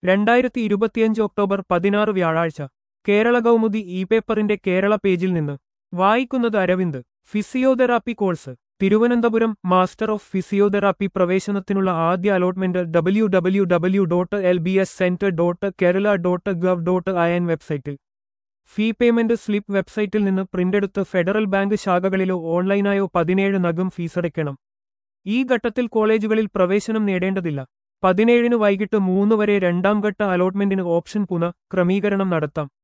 രണ്ടായിരത്തി ഇരുപത്തിയഞ്ച് ഒക്ടോബർ പതിനാറ് വ്യാഴാഴ്ച കേരള കൗമുദി ഇ പേപ്പറിന്റെ കേരള പേജിൽ നിന്ന് വായിക്കുന്നത് Aravind physiotherapy course Thiruvananthapuram master of physiotherapy പ്രവേശനത്തിനുള്ള ആദ്യ allotment W W W dot L B S centre dot Kerala dot gov dot I N വെബ്സൈറ്റിൽ ഫീ പേയ്മെന്റ് സ്ലിപ്പ് വെബ്സൈറ്റിൽ നിന്ന് പ്രിന്റെടുത്ത് ഫെഡറൽ ബാങ്ക് ശാഖകളിലോ ഓൺലൈനായോ പതിനേഴ് നഗം ഫീസടയ്ക്കണം ഈ ഘട്ടത്തിൽ കോളേജുകളിൽ പ്രവേശനം നേടേണ്ടതില്ല പതിനേഴിന് വൈകിട്ട് മൂന്ന് വരെ രണ്ടാം ഘട്ട അലോട്ട്മെന്റിന് ഓപ്ഷൻ പുനഃ ക്രമീകരണം നടത്താം